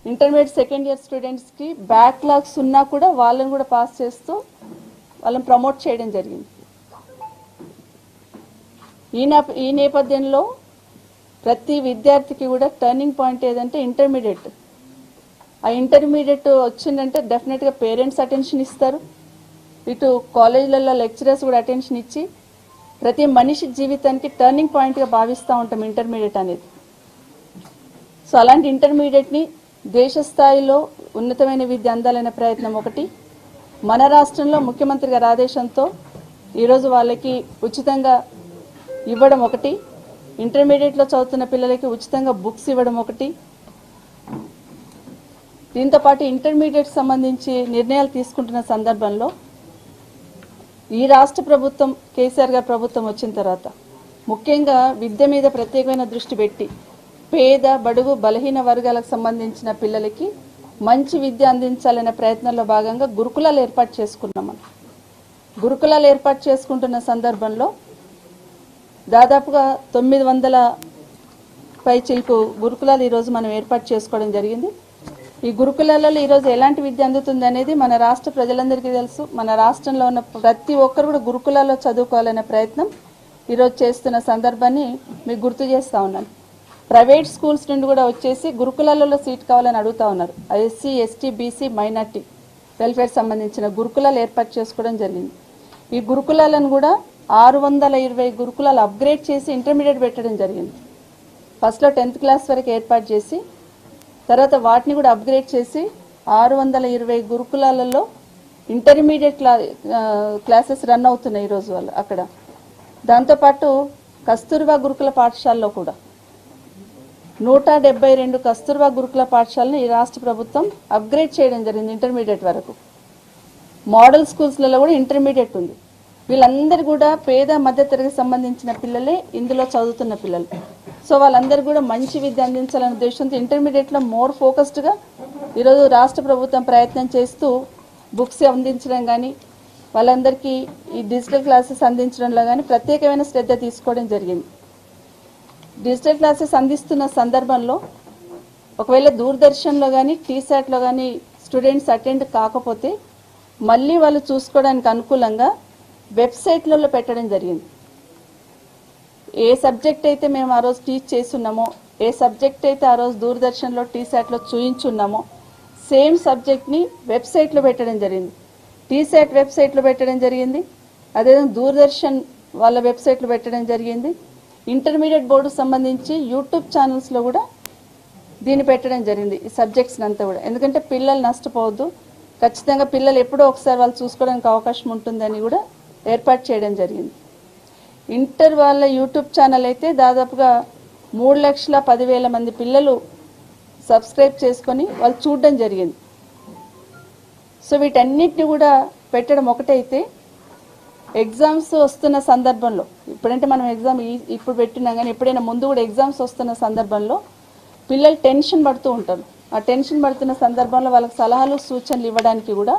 intermediate second year స్టూడెంట్స్కి బ్యాక్లాగ్స్ ఉన్నా కూడా వాళ్ళని కూడా పాస్ చేస్తూ వాళ్ళని ప్రమోట్ చేయడం జరిగింది ఈ నేప- ఈ నేపథ్యంలో ప్రతి విద్యార్థికి కూడా టర్నింగ్ పాయింట్ ఏదంటే ఇంటర్మీడియట్ ఆ ఇంటర్మీడియట్ వచ్చిందంటే డెఫినెట్గా పేరెంట్స్ అటెన్షన్ ఇస్తారు ఇటు కాలేజీలలో లెక్చరర్స్ కూడా అటెన్షన్ ఇచ్చి ప్రతి మనిషి జీవితానికి టర్నింగ్ పాయింట్గా భావిస్తూ ఉంటాం ఇంటర్మీడియట్ అనేది సో అలాంటి ఇంటర్మీడియట్ని దేశ స్థాయిలో ఉన్నతమైన విద్య అందాలనే ప్రయత్నం ఒకటి మన రాష్ట్రంలో ముఖ్యమంత్రి గారి ఆదేశంతో ఈరోజు వాళ్ళకి ఉచితంగా ఇవ్వడం ఒకటి ఇంటర్మీడియట్లో చదువుతున్న పిల్లలకి ఉచితంగా బుక్స్ ఇవ్వడం ఒకటి దీంతో పాటు ఇంటర్మీడియట్ సంబంధించి నిర్ణయాలు తీసుకుంటున్న సందర్భంలో ఈ రాష్ట్ర ప్రభుత్వం కేసీఆర్ గారి ప్రభుత్వం వచ్చిన తర్వాత ముఖ్యంగా విద్య మీద ప్రత్యేకమైన దృష్టి పెట్టి పేద బడుగు బలహీన వర్గాలకు సంబంధించిన పిల్లలకి మంచి విద్య అందించాలనే ప్రయత్నంలో భాగంగా గురుకులాలు ఏర్పాటు చేసుకున్నాం మనం గురుకులాలు ఏర్పాటు చేసుకుంటున్న సందర్భంలో దాదాపుగా తొమ్మిది వందల పై చిలుకు గురుకులాలు ఈరోజు మనం ఏర్పాటు చేసుకోవడం జరిగింది ఈ గురుకులాలలో ఈరోజు ఎలాంటి విద్య అందుతుంది అనేది మన రాష్ట్ర ప్రజలందరికీ తెలుసు మన రాష్ట్రంలో ఉన్న ప్రతి ఒక్కరు కూడా గురుకులాల్లో చదువుకోవాలనే ప్రయత్నం ఈరోజు చేస్తున్న సందర్భాన్ని మీకు గుర్తు చేస్తూ ఉన్నాను ప్రైవేట్ స్కూల్స్ నుండి కూడా వచ్చేసి గురుకులాలలో సీట్ కావాలని అడుగుతా ఉన్నారు SC ST BC minority welfare సంబంధించిన గురుకులాలు ఏర్పాటు చేసుకోవడం జరిగింది ఈ గురుకులాలను కూడా ఆరు వందల ఇరవై గురుకులాలు అప్గ్రేడ్ చేసి ఇంటర్మీడియట్ పెట్టడం జరిగింది ఫస్ట్లో టెన్త్ క్లాస్ వరకు ఏర్పాటు చేసి తర్వాత వాటిని కూడా అప్గ్రేడ్ చేసి ఆరు వందల ఇరవై గురుకులాలలో ఇంటర్మీడియట్ క్లా ఆ, క్లాసెస్ రన్ అవుతున్నాయి ఈరోజు వాళ్ళు అక్కడ దాంతోపాటు కస్తూర్బా గురుకుల పాఠశాలలో కూడా నూట డెబ్బై రెండు కస్తూర్బా గురుకుల పాఠశాలను ఈ రాష్ట్ర ప్రభుత్వం అప్గ్రేడ్ చేయడం జరిగింది ఇంటర్మీడియట్ వరకు మోడల్ స్కూల్స్లలో కూడా ఇంటర్మీడియట్ ఉంది వీళ్ళందరూ కూడా పేద మధ్యతరగతి సంబంధించిన పిల్లలే ఇందులో చదువుతున్న పిల్లలు సో వాళ్ళందరూ కూడా మంచి విద్య అందించాలనే ఉద్దేశంతో ఇంటర్మీడియట్లో మోర్ ఫోకస్డ్గా ఈరోజు రాష్ట్ర ప్రభుత్వం ప్రయత్నం చేస్తూ బుక్స్ అందించడం కానీ వాళ్ళందరికీ ఈ డిజిటల్ క్లాసెస్ అందించడంలో కానీ ప్రత్యేకమైన శ్రద్ధ తీసుకోవడం జరిగింది డిజిటల్ క్లాసెస్ అందిస్తున్న సందర్భంలో ఒకవేళ దూరదర్శన్లో కానీ టీశాట్లో కానీ స్టూడెంట్స్ అటెండ్ కాకపోతే మళ్ళీ వాళ్ళు చూసుకోవడానికి అనుకూలంగా వెబ్సైట్లలో పెట్టడం జరిగింది ఏ సబ్జెక్ట్ అయితే మేము ఆ రోజు టీచ్ చేస్తున్నామో ఏ సబ్జెక్ట్ అయితే ఆ రోజు దూరదర్శన్లో టీశాట్లో చూయించున్నామో సేమ్ సబ్జెక్ట్ని వెబ్సైట్లో పెట్టడం జరిగింది టీశాట్ వెబ్సైట్లో పెట్టడం జరిగింది అదేవిధంగా దూరదర్శన్ వాళ్ళ వెబ్సైట్లో పెట్టడం జరిగింది ఇంటర్మీడియట్ బోర్డుకు సంబంధించి యూట్యూబ్ ఛానల్స్లో కూడా దీన్ని పెట్టడం జరిగింది ఈ సబ్జెక్ట్స్ అంతా కూడా ఎందుకంటే పిల్లలు నష్టపోవద్దు ఖచ్చితంగా పిల్లలు ఎప్పుడో ఒకసారి వాళ్ళు చూసుకోవడానికి అవకాశం ఉంటుందని కూడా ఏర్పాటు చేయడం జరిగింది ఇంటర్ వాళ్ళ యూట్యూబ్ ఛానల్ అయితే దాదాపుగా మూడు లక్షల పదివేల మంది పిల్లలు సబ్స్క్రైబ్ చేసుకొని వాళ్ళు చూడడం జరిగింది సో వీటన్నిటిని కూడా పెట్టడం ఒకటైతే ఎగ్జామ్స్ వస్తున్న సందర్భంలో ఇప్పుడంటే మనం ఎగ్జామ్ ఈ- ఇప్పుడు పెట్టినాం కానీ ఎప్పుడైనా ముందు కూడా ఎగ్జామ్స్ వస్తున్న సందర్భంలో పిల్లలు టెన్షన్ పడుతూ ఉంటారు ఆ టెన్షన్ పడుతున్న సందర్భంలో వాళ్ళకి సలహాలు సూచనలు ఇవ్వడానికి కూడా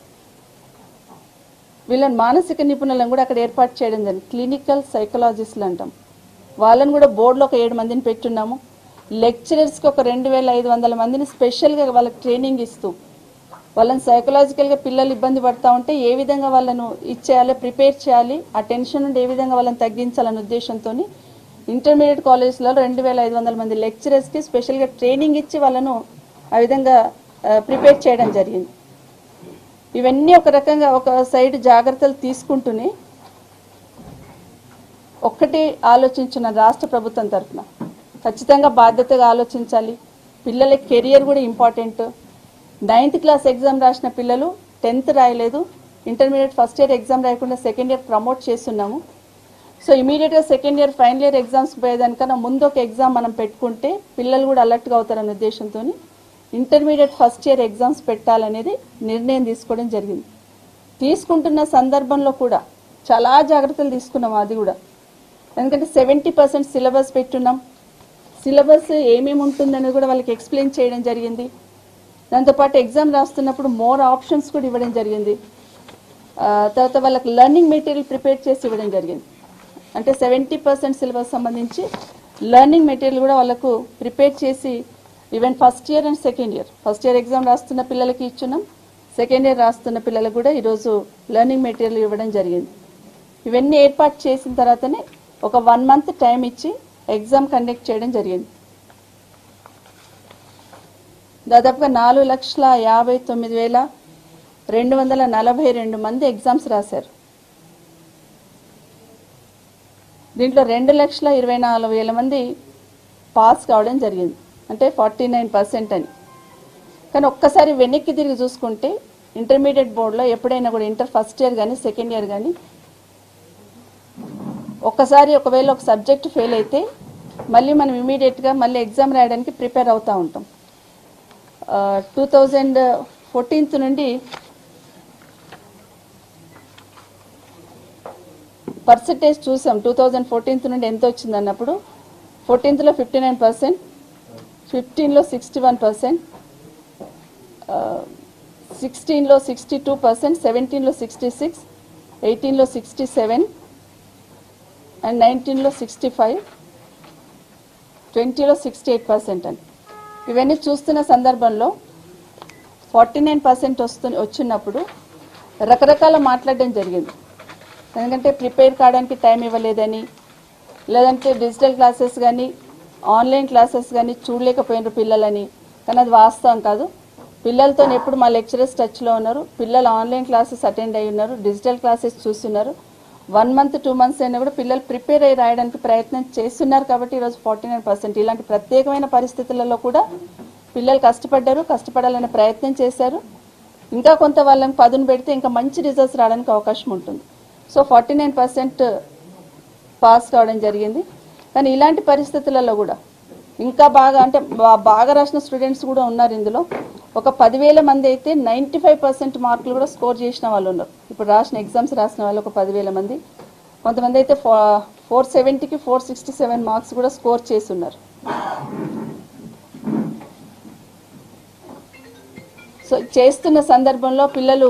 వీళ్ళని మానసిక నిపుణులను కూడా అక్కడ ఏర్పాటు చేయడం జరిగింది క్లినికల్ సైకలాజిస్టులు అంటాం వాళ్ళని కూడా బోర్డులో ఒక ఏడు మందిని పెట్టున్నాము లెక్చరర్స్కి ఒక రెండు వేల ఐదు వందల మందిని స్పెషల్గా వాళ్ళకి ట్రైనింగ్ ఇస్తూ వాళ్ళని సైకలాజికల్గా పిల్లలు ఇబ్బంది పడతా ఉంటే ఏ విధంగా వాళ్ళను ఇచ్చేయాలి ప్రిపేర్ చేయాలి ఆ టెన్షన్ నుండి ఏ విధంగా వాళ్ళని తగ్గించాలనే ఉద్దేశంతో ఇంటర్మీడియట్ కాలేజ్లలో రెండు వేల ఐదు వందల మంది లెక్చరర్స్కి స్పెషల్గా ట్రైనింగ్ ఇచ్చి వాళ్ళను ఆ విధంగా ప్రిపేర్ చేయడం జరిగింది ఇవన్నీ ఒక రకంగా ఒక సైడ్ జాగ్రత్తలు తీసుకుంటూనే ఒక్కటి ఆలోచించిన రాష్ట్ర ప్రభుత్వం తరఫున ఖచ్చితంగా బాధ్యతగా ఆలోచించాలి పిల్లల కెరియర్ కూడా ఇంపార్టెంట్ నైన్త్ క్లాస్ ఎగ్జామ్ రాసిన పిల్లలు టెన్త్ రాయలేదు ఇంటర్మీడియట్ ఫస్ట్ ఇయర్ ఎగ్జామ్ రాయకుండా సెకండ్ ఇయర్ ప్రమోట్ చేస్తున్నాము సో ఇమీడియట్గా second year final year exams పోయేదానికన్నా ముందు ఒక ఎగ్జామ్ మనం పెట్టుకుంటే పిల్లలు కూడా అలర్ట్గా అవుతారనే ఉద్దేశంతో ఇంటర్మీడియట్ ఫస్ట్ ఇయర్ ఎగ్జామ్స్ పెట్టాలనేది నిర్ణయం తీసుకోవడం జరిగింది తీసుకుంటున్న సందర్భంలో కూడా చాలా జాగ్రత్తలు తీసుకున్నాం అది కూడా ఎందుకంటే సెవెంటీ పర్సెంట్ సిలబస్ పెట్టున్నాం సిలబస్ ఏమేమి ఉంటుందనేది కూడా వాళ్ళకి ఎక్స్ప్లెయిన్ చేయడం జరిగింది దాంతోపాటు ఎగ్జామ్ రాస్తున్నప్పుడు మోర్ ఆప్షన్స్ కూడా ఇవ్వడం జరిగింది ఆ, తర్వాత వాళ్ళకి లెర్నింగ్ మెటీరియల్ ప్రిపేర్ చేసి ఇవ్వడం జరిగింది అంటే సెవెంటీ పర్సెంట్ సిలబస్ సంబంధించి లెర్నింగ్ మెటీరియల్ కూడా వాళ్ళకు ప్రిపేర్ చేసి even first year and second year first year exam రాస్తున్న పిల్లలకి ఇచ్చున్నాం సెకండ్ ఇయర్ రాస్తున్న పిల్లలకు కూడా ఈరోజు లెర్నింగ్ మెటీరియల్ ఇవ్వడం జరిగింది ఇవన్నీ ఏర్పాటు చేసిన తర్వాతనే ఒక వన్ మంత్ టైం ఇచ్చి ఎగ్జామ్ కండక్ట్ చేయడం జరిగింది దాదాపుగా నాలుగు లక్షల యాభై తొమ్మిది వేల రెండు వందల నలభై రెండు మంది ఎగ్జామ్స్ రాశారు దీంట్లో రెండు లక్షల ఇరవై నాలుగు వేల మంది పాస్ కావడం జరిగింది అంటే ఫార్టీ నైన్ పర్సెంట్ అని కానీ ఒక్కసారి వెనక్కి తిరిగి చూసుకుంటే ఇంటర్మీడియట్ బోర్డులో ఎప్పుడైనా కూడా ఇంటర్ ఫస్ట్ ఇయర్ కానీ సెకండ్ ఇయర్ కానీ ఒక్కసారి ఒకవేళ ఒక సబ్జెక్ట్ ఫెయిల్ అయితే మళ్ళీ మనం ఇమీడియట్గా మళ్ళీ ఎగ్జామ్ రాయడానికి ప్రిపేర్ అవుతూ ఉంటాం టూ థౌజండ్ ఫోర్టీన్త్ నుండి పర్సంటేజ్ చూసాం టూ థౌజండ్ ఫోర్టీన్త్ నుండి ఎంత వచ్చింది అన్నప్పుడు ఫోర్టీన్త్లో ఫిఫ్టీ నైన్ పర్సెంట్ ఫిఫ్టీన్లో సిక్స్టీ వన్ పర్సెంట్ సిక్స్టీన్లో సిక్స్టీ టూ పర్సెంట్ సెవెంటీన్లో సిక్స్టీ సిక్స్ ఎయిటీన్లో సిక్స్టీ సెవెన్ అండ్ నైన్టీన్లో సిక్స్టీ ఫైవ్ ట్వంటీలో సిక్స్టీ ఎయిట్ పర్సెంట్ అని ఇవన్నీ చూస్తున్న సందర్భంలో ఫార్టీ నైన్ పర్సెంట్ వస్తు వచ్చినప్పుడు రకరకాల మాట్లాడడం జరిగింది ఎందుకంటే ప్రిపేర్ కావడానికి టైం ఇవ్వలేదని లేదంటే డిజిటల్ క్లాసెస్ కానీ ఆన్లైన్ క్లాసెస్ కానీ చూడలేకపోయినారు పిల్లలని కానీ అది వాస్తవం కాదు పిల్లలతో ఎప్పుడు మా లెక్చరర్స్ టచ్లో ఉన్నారు పిల్లలు ఆన్లైన్ క్లాసెస్ అటెండ్ అయి ఉన్నారు డిజిటల్ క్లాసెస్ చూస్తున్నారు వన్ మంత్ టూ మంత్స్ అయినా కూడా పిల్లలు ప్రిపేర్ అయ్యి రాయడానికి ప్రయత్నం చేస్తున్నారు కాబట్టి ఈరోజు ఫార్టీ నైన్ పర్సెంట్ ఇలాంటి ప్రత్యేకమైన పరిస్థితులలో కూడా పిల్లలు కష్టపడ్డారు కష్టపడాలనే ప్రయత్నం చేశారు ఇంకా కొంత వాళ్ళని పదును పెడితే ఇంకా మంచి రిజల్ట్స్ రావడానికి అవకాశం ఉంటుంది so forty nine percent pass కావడం జరిగింది కానీ ఇలాంటి పరిస్థితులలో కూడా ఇంకా బాగా అంటే బా- బాగా రాసిన స్టూడెంట్స్ కూడా ఉన్నారు ఇందులో ఒక పదివేల మంది అయితే నైంటీ ఫైవ్ పర్సెంట్ మార్కులు కూడా స్కోర్ చేసిన వాళ్ళు ఉన్నారు ఇప్పుడు రాసిన ఎగ్జామ్స్ రాసిన వాళ్ళు ఒక పదివేల మంది కొంతమంది అయితే ఫోర్ సెవెంటీకి ఫోర్ సిక్స్టీ సెవెన్ మార్క్స్ కూడా స్కోర్ చేసి ఉన్నారు సో చేస్తున్న సందర్భంలో పిల్లలు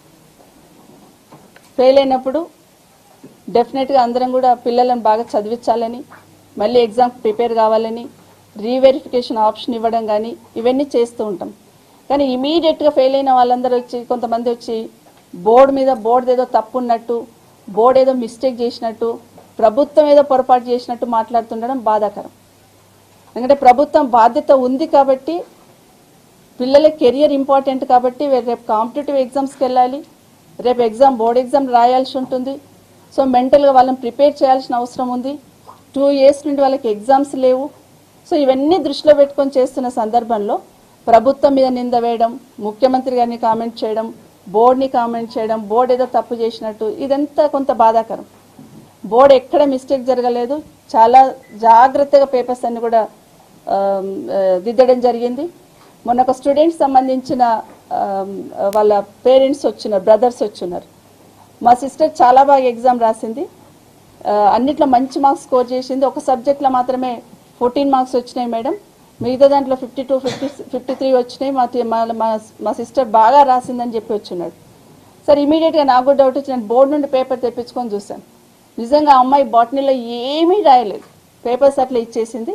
ఫెయిల్ అయినప్పుడు డెఫినెట్గా అందరం కూడా పిల్లలను బాగా చదివించాలని మళ్ళీ ఎగ్జామ్ ప్రిపేర్ కావాలని రీవెరిఫికేషన్ ఆప్షన్ ఇవ్వడం కానీ ఇవన్నీ చేస్తూ ఉంటాం కానీ ఇమీడియట్గా ఫెయిల్ అయిన వాళ్ళందరూ వచ్చి కొంతమంది వచ్చి బోర్డు మీద బోర్డు ఏదో తప్పు ఉన్నట్టు బోర్డు ఏదో మిస్టేక్ చేసినట్టు ప్రభుత్వం ఏదో పొరపాటు చేసినట్టు మాట్లాడుతుండడం బాధాకరం ఎందుకంటే ప్రభుత్వం బాధ్యత ఉంది కాబట్టి పిల్లల కెరియర్ ఇంపార్టెంట్ కాబట్టి వే- రేపు కాంపిటేటివ్ ఎగ్జామ్స్కి వెళ్ళాలి రేపు ఎగ్జామ్ బోర్డ్ ఎగ్జామ్ రాయాల్సి ఉంటుంది సో మెంటల్గా వాళ్ళని ప్రిపేర్ చేయాల్సిన అవసరం ఉంది టూ ఇయర్స్ నుండి వాళ్ళకి ఎగ్జామ్స్ లేవు సో ఇవన్నీ దృష్టిలో పెట్టుకొని చేస్తున్న సందర్భంలో ప్రభుత్వం మీద నింద వేయడం ముఖ్యమంత్రి గారిని కామెంట్ చేయడం బోర్డుని కామెంట్ చేయడం బోర్డు ఏదో తప్పు చేసినట్టు ఇదంతా కొంత బాధాకరం బోర్డు ఎక్కడ మిస్టేక్ జరగలేదు చాలా జాగ్రత్తగా పేపర్స్ అన్ని కూడా ఆమ్, ఆ, దిద్దడం జరిగింది మొన్న ఒక స్టూడెంట్స్ సంబంధించిన ఆమ్, వాళ్ళ పేరెంట్స్ వచ్చినారు బ్రదర్స్ వచ్చినారు మా సిస్టర్ చాలా బాగా ఎగ్జామ్ రాసింది ఆ, అన్నిట్లో మంచి మార్క్స్ స్కోర్ చేసింది ఒక సబ్జెక్ట్లో మాత్రమే ఫోర్టీన్ మార్క్స్ వచ్చినాయి మేడం మిగతా దాంట్లో fifty two fifty fifty three వచ్చినాయి మా తి- మా- మా మా సిస్టర్ బాగా రాసిందని చెప్పి వచ్చినాడు సరే ఇమీడియట్గా నాకు కూడా డౌట్ వచ్చి నేను బోర్డు నుండి పేపర్ తెప్పించుకొని చూశాను నిజంగా ఆ అమ్మాయి బాటనీలో ఏమీ రాయలేదు పేపర్స్ అట్లా ఇచ్చేసింది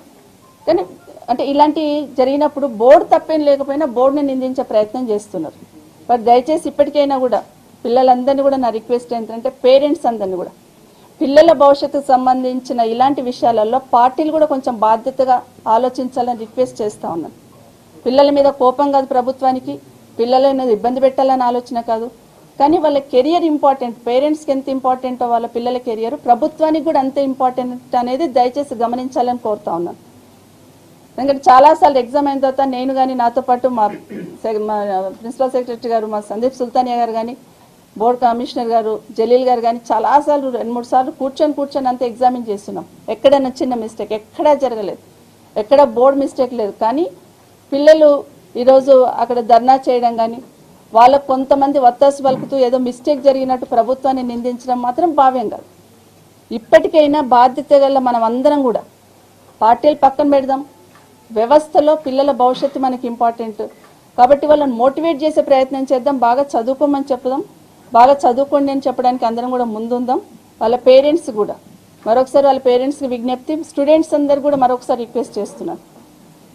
కానీ అంటే ఇలాంటి జరిగినప్పుడు బోర్డు తప్పేం లేకపోయినా బోర్డుని నిందించే ప్రయత్నం చేస్తున్నారు బట్ దయచేసి ఇప్పటికైనా కూడా పిల్లలందరినీ కూడా నా రిక్వెస్ట్ ఏంటంటే పేరెంట్స్ అందరినీ కూడా పిల్లల భవిష్యత్తుకు సంబంధించిన ఇలాంటి విషయాలలో పార్టీలు కూడా కొంచెం బాధ్యతగా ఆలోచించాలని రిక్వెస్ట్ చేస్తా ఉన్నాను పిల్లల మీద కోపం కాదు ప్రభుత్వానికి పిల్లలను ఇబ్బంది పెట్టాలని ఆలోచన కాదు కానీ వాళ్ళ కెరియర్ ఇంపార్టెంట్ పేరెంట్స్కి ఎంత ఇంపార్టెంటో వాళ్ళ పిల్లల కెరియర్ ప్రభుత్వానికి కూడా అంతే ఇంపార్టెంట్ అనేది దయచేసి గమనించాలని కోరుతా ఉన్నాను ఎందుకంటే చాలాసార్లు ఎగ్జామ్ అయిన తర్వాత నేను కానీ నాతో పాటు మా సె- మా ప్రిన్సిపల్ సెక్రటరీ గారు మా సందీప్ సుల్తానియా గారు కానీ బోర్డు కమిషనర్ గారు జలీల్ గారు కానీ చాలాసార్లు రెండు మూడు సార్లు కూర్చొని కూర్చొని అంతా ఎగ్జామిన్ చేస్తున్నాం ఎక్కడైనా చిన్న మిస్టేక్ ఎక్కడా జరగలేదు ఎక్కడ బోర్డు మిస్టేక్ లేదు కానీ పిల్లలు ఈరోజు అక్కడ ధర్నా చేయడం కానీ వాళ్ళకు కొంతమంది వత్తాసు పలుకుతూ ఏదో మిస్టేక్ జరిగినట్టు ప్రభుత్వాన్ని నిందించడం మాత్రం భావ్యం కాదు ఇప్పటికైనా బాధ్యత గల మనం అందరం కూడా పార్టీలు పక్కన పెడదాం వ్యవస్థలో పిల్లల భవిష్యత్తు మనకి ఇంపార్టెంట్ కాబట్టి వాళ్ళని మోటివేట్ చేసే ప్రయత్నం చేద్దాం బాగా చదువుకోమని చెప్పుదాం బాగా చదువుకోండి అని చెప్పడానికి అందరం కూడా ముందుందాం వాళ్ళ పేరెంట్స్ కూడా మరొకసారి వాళ్ళ పేరెంట్స్కి విజ్ఞప్తి స్టూడెంట్స్ అందరు కూడా మరొకసారి రిక్వెస్ట్ చేస్తున్నాను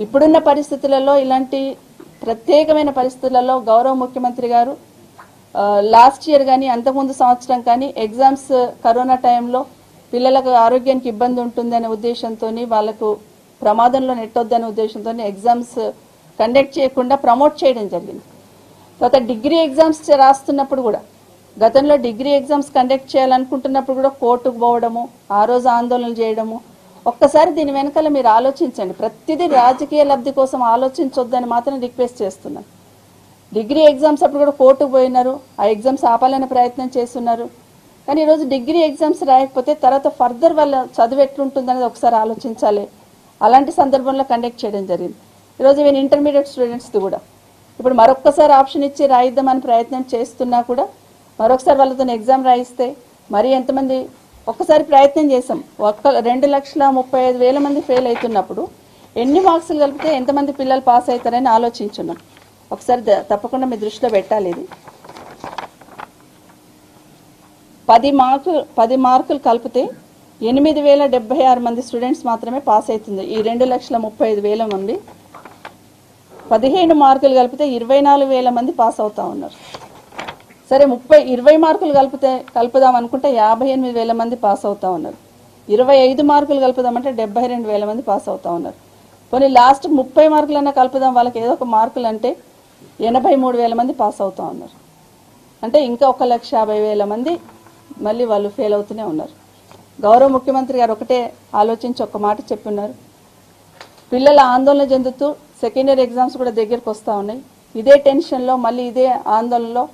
ఇప్పుడున్న పరిస్థితులలో ఇలాంటి ప్రత్యేకమైన పరిస్థితులలో గౌరవ ముఖ్యమంత్రి గారు లాస్ట్ ఇయర్ కానీ అంతకుముందు సంవత్సరం కానీ ఎగ్జామ్స్ కరోనా టైంలో పిల్లలకు ఆరోగ్యానికి ఇబ్బంది ఉంటుందనే ఉద్దేశంతో వాళ్ళకు ప్రమాదంలో నెట్టొద్దనే ఉద్దేశంతో ఎగ్జామ్స్ కండక్ట్ చేయకుండా ప్రమోట్ చేయడం జరిగింది తర్వాత డిగ్రీ ఎగ్జామ్స్ రాస్తున్నప్పుడు కూడా గతంలో డిగ్రీ ఎగ్జామ్స్ కండక్ట్ చేయాలనుకుంటున్నప్పుడు కూడా కోర్టుకు పోవడము ఆ రోజు ఆందోళన చేయడము ఒక్కసారి దీని వెనకాల మీరు ఆలోచించండి ప్రతిదీ రాజకీయ లబ్ధి కోసం ఆలోచించొద్దని మాత్రం రిక్వెస్ట్ చేస్తున్నాను డిగ్రీ ఎగ్జామ్స్ అప్పుడు కూడా కోర్టుకు పోయినారు ఆ ఎగ్జామ్స్ ఆపాలనే ప్రయత్నం చేస్తున్నారు కానీ ఈరోజు డిగ్రీ ఎగ్జామ్స్ రాయకపోతే తర్వాత ఫర్దర్ వాళ్ళ చదువు ఎట్లుంటుందనేది ఒకసారి ఆలోచించాలి అలాంటి సందర్భంలో కండక్ట్ చేయడం జరిగింది ఈరోజు ఈవెన్ ఇంటర్మీడియట్ స్టూడెంట్స్ది కూడా ఇప్పుడు మరొక్కసారి ఆప్షన్ ఇచ్చి రాయిద్దామని ప్రయత్నం చేస్తున్నా కూడా మరొకసారి వాళ్ళతో ఎగ్జామ్ రాయిస్తే మరి ఎంతమంది ఒక్కసారి ప్రయత్నం చేసాం ఒక్క రెండు లక్షల ముప్పై ఐదు వేల మంది ఫెయిల్ అవుతున్నప్పుడు ఎన్ని మార్క్సులు కలిపితే ఎంతమంది పిల్లలు పాస్ అవుతారని ఆలోచించున్నాం ఒకసారి ద- తప్పకుండా మీ దృష్టిలో పెట్టాలి ఇది పది మార్కులు పది మార్కులు కలిపితే ఎనిమిది వేల డెబ్బై ఆరు మంది స్టూడెంట్స్ మాత్రమే పాస్ అవుతుంది ఈ రెండు లక్షల ముప్పై ఐదు వేల మంది పదిహేను మార్కులు కలిపితే ఇరవై నాలుగు వేల మంది పాస్ అవుతా ఉన్నారు సరే ముప్పై ఇరవై మార్కులు కలిపితే కలుపుదాం అనుకుంటే యాభై ఎనిమిది వేల మంది పాస్ అవుతా ఉన్నారు ఇరవై ఐదు మార్కులు కలుపుదామంటే డెబ్బై రెండు వేల మంది పాస్ అవుతా ఉన్నారు పోనీ లాస్ట్ ముప్పై మార్కులన్నా కలుపుదాం వాళ్ళకి ఏదో ఒక మార్కులు అంటే ఎనభై మూడు వేల మంది పాస్ అవుతా ఉన్నారు అంటే ఇంకా ఒక లక్ష యాభై వేల మంది మళ్ళీ వాళ్ళు ఫెయిల్ అవుతూనే ఉన్నారు గౌరవ ముఖ్యమంత్రి గారు ఒకటే ఆలోచించి ఒక మాట చెప్పున్నారు పిల్లల ఆందోళన చెందుతూ సెకండ్ ఇయర్ ఎగ్జామ్స్ కూడా దగ్గరికి వస్తూ ఉన్నాయి ఇదే టెన్షన్లో మళ్ళీ ఇదే ఆందోళనలో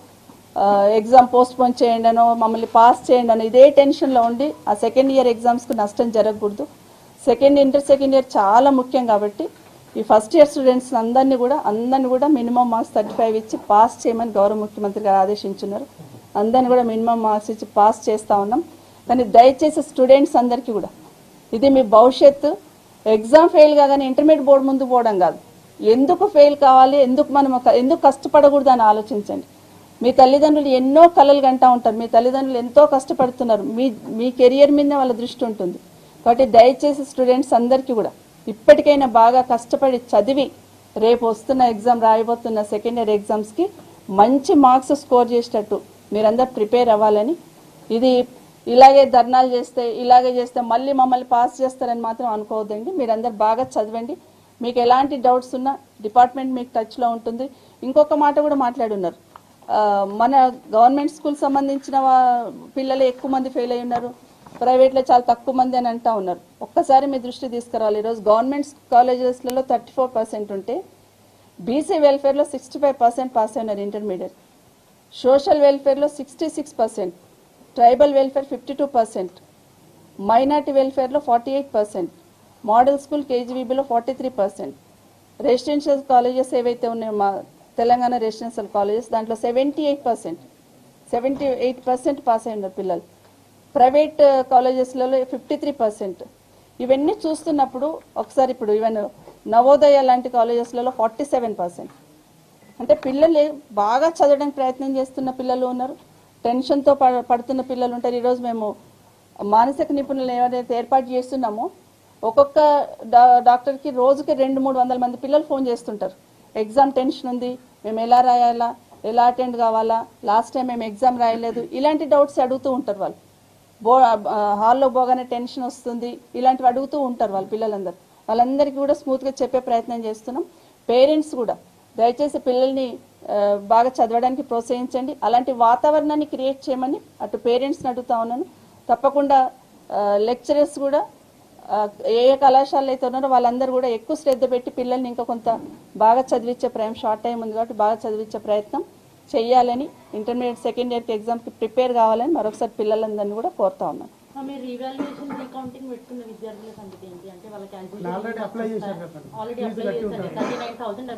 ఎగ్జామ్ పోస్ట్ పోన్ చేయండి అనో మమ్మల్ని పాస్ చేయండి అనో ఇదే టెన్షన్లో ఉండి ఆ సెకండ్ ఇయర్ ఎగ్జామ్స్కి నష్టం జరగకూడదు సెకండ్ ఇంటర్ సెకండ్ ఇయర్ చాలా ముఖ్యం కాబట్టి ఈ ఫస్ట్ ఇయర్ స్టూడెంట్స్ అందరినీ కూడా అందరిని కూడా మినిమం మార్క్స్ థర్టీ ఫైవ్ ఇచ్చి పాస్ చేయమని గౌరవ ముఖ్యమంత్రి గారు ఆదేశించున్నారు అందరిని కూడా మినిమం మార్క్స్ ఇచ్చి పాస్ చేస్తూ ఉన్నాం కానీ దయచేసి స్టూడెంట్స్ అందరికీ కూడా ఇది మీ భవిష్యత్తు ఎగ్జామ్ ఫెయిల్ కాగానే ఇంటర్మీడియట్ బోర్డు ముందు పోవడం కాదు ఎందుకు ఫెయిల్ కావాలి ఎందుకు మనం ఒక- ఎందుకు కష్టపడకూడదు అని ఆలోచించండి మీ తల్లిదండ్రులు ఎన్నో కలలు గంటా ఉంటారు మీ తల్లిదండ్రులు ఎంతో కష్టపడుతున్నారు మీ మీ కెరియర్ మీదనే వాళ్ళ దృష్టి ఉంటుంది కాబట్టి దయచేసి స్టూడెంట్స్ అందరికీ కూడా ఇప్పటికైనా బాగా కష్టపడి చదివి రేపు వస్తున్న ఎగ్జామ్ రాయబోతున్న సెకండ్ ఇయర్ ఎగ్జామ్స్కి మంచి మార్క్స్ స్కోర్ చేసేటట్టు మీరందరూ ప్రిపేర్ అవ్వాలని ఇది ఇలాగే ధర్నాలు చేస్తే ఇలాగే చేస్తే మళ్ళీ మమ్మల్ని పాస్ చేస్తారని మాత్రం అనుకోవద్దండి మీరందరూ బాగా చదవండి మీకు ఎలాంటి డౌట్స్ ఉన్నా డిపార్ట్మెంట్ మీకు టచ్లో ఉంటుంది ఇంకొక మాట కూడా మాట్లాడున్నారు ఆ, మన గవర్నమెంట్ స్కూల్ సంబంధించిన వా- పిల్లలు ఎక్కువ మంది ఫెయిల్ అయి ఉన్నారు ప్రైవేట్లో చాలా తక్కువ మంది అని అంటా ఉన్నారు ఒక్కసారి మీ దృష్టి తీసుకురావాలి ఈరోజు గవర్నమెంట్ కాలేజెస్లలో థర్టీ ఫోర్ పర్సెంట్ ఉంటే బీసీ వెల్ఫేర్లో సిక్స్టీ ఫైవ్ పర్సెంట్ పాస్ అయినారు ఇంటర్మీడియట్ సోషల్ వెల్ఫేర్లో sixty six percent tribal welfare fifty two percent minority వెల్ఫేర్లో forty eight percent model school కేజీబీబీలో forty three percent residential colleges ఏవైతే ఉన్నాయో మా తెలంగాణ రెసిడెన్షియల్ కాలేజెస్ దాంట్లో seventy eight percent seventy eight percent pass అయి ఉన్నారు పిల్లలు ప్రైవేట్ కాలేజెస్లలో ఫిఫ్టీ త్రీ పర్సెంట్ ఇవన్నీ చూస్తున్నప్పుడు ఒకసారి ఇప్పుడు ఈవెన్ నవోదయ లాంటి కాలేజెస్లలో ఫార్టీ సెవెన్ పర్సెంట్ అంటే పిల్లలు బాగా చదవడానికి ప్రయత్నం చేస్తున్న పిల్లలు ఉన్నారు టెన్షన్తో ప- పడుతున్న పిల్లలు ఉంటారు ఈరోజు మేము మానసిక నిపుణులు ఎవరైతే ఏర్పాటు చేస్తున్నామో ఒక్కొక్క డా డాక్టర్కి రోజుకి రెండు మూడు వందల మంది పిల్లలు ఫోన్ చేస్తుంటారు ఎగ్జామ్ టెన్షన్ ఉంది మేము ఎలా రాయాలా ఎలా అటెండ్ కావాలా లాస్ట్ టైం మేము ఎగ్జామ్ రాయలేదు ఇలాంటి డౌట్స్ అడుగుతూ ఉంటారు వాళ్ళు బో ఆ, హాల్లో పోగానే టెన్షన్ వస్తుంది ఇలాంటివి అడుగుతూ ఉంటారు వాళ్ళ పిల్లలందరూ వాళ్ళందరికీ కూడా స్మూత్గా చెప్పే ప్రయత్నం చేస్తున్నాం పేరెంట్స్ కూడా దయచేసి పిల్లల్ని ఆ, బాగా చదవడానికి ప్రోత్సహించండి అలాంటి వాతావరణాన్ని క్రియేట్ చేయమని అటు పేరెంట్స్ని అడుగుతా ఉన్నాను తప్పకుండా లెక్చరర్స్ కూడా ఆ, ఏ ఏ కళాశాలలు అయితే ఉన్నారో వాళ్ళందరూ కూడా ఎక్కువ శ్రద్ధ పెట్టి పిల్లల్ని ఇంకా కొంత బాగా చదివించే ప్రయం షార్ట్ టైం ఉంది కాబట్టి బాగా చదివించే ప్రయత్నం చెయ్యాలని ఇంటర్మీడియట్ సెకండ్ ఇయర్కి ఎగ్జామ్కి ప్రిపేర్ కావాలని మరొకసారి పిల్లలందరినీ కూడా కోరుతా ఉన్నాను ఆ, మీరు రీవాల్యుయేషన్ రీకౌంటింగ్ పెట్టుకున్న విద్యార్థుల సంగతి ఏంటి అంటే వాళ్ళకి ఆల్రెడీ అప్లై చేశారు కదా ఆల్రెడీ అప్లై చేశారు థర్టీ నైన్ థౌసండ్